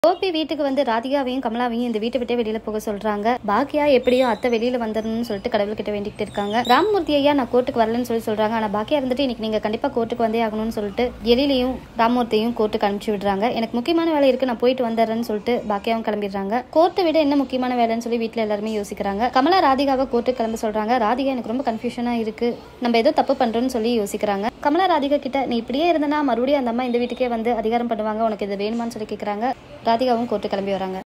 கோபி வீட்டுக்கு வந்து ராதிகாவையும் கமலாவையும் இந்த வீட்டை விட்டே வெளியில போக சொல்றாங்க பாக்கியா எப்படியும் அத்தை வெளியில வந்துடணும்னு சொல்லிட்டு கடவுள்கிட்ட வேண்டிக்கிட்டு இருக்காங்க ராமமூர்த்தி ஐயா நான் கோர்ட்டுக்கு வரலன்னு சொல்லி சொல்றாங்க ஆனா பாக்கியா இருந்துட்டு இன்னைக்கு நீங்க கண்டிப்பா கோர்ட்டுக்கு வந்தே ஆகணும்னு சொல்லிட்டு எழிலையும் ராமமூர்த்தியும் கோர்ட்டுக்கு அனுப்பிச்சு விடுறாங்க எனக்கு முக்கியமான வேலை இருக்கு நான் போயிட்டு வந்துடுறேன்னு சொல்லிட்டு பாக்கியாவும் கிளம்பிடுறாங்க கோர்ட்டை விட என்ன முக்கியமான வேலைன்னு சொல்லி வீட்டுல எல்லாருமே யோசிக்கிறாங்க கமலா ராதிகாவை கோர்ட்டுக்கு கிளம்ப சொல்றாங்க ராதிகா எனக்கு ரொம்ப கன்ஃபியூஷனா இருக்கு நம்ம ஏதோ தப்பு பண்றோம்னு சொல்லி யோசிக்கிறாங்க கமலா ராதிகா கிட்ட நீ இப்படியே இருந்தனா மறுபடியும் அந்த அம்மா இந்த வீட்டுக்கே வந்து அதிகாரம் பண்ணுவாங்க உனக்கு இது வேணுமான்னு சொல்லி கேக்குறாங்க ராதிகாவும் கோர்ட்டு கிளம்பி வராங்க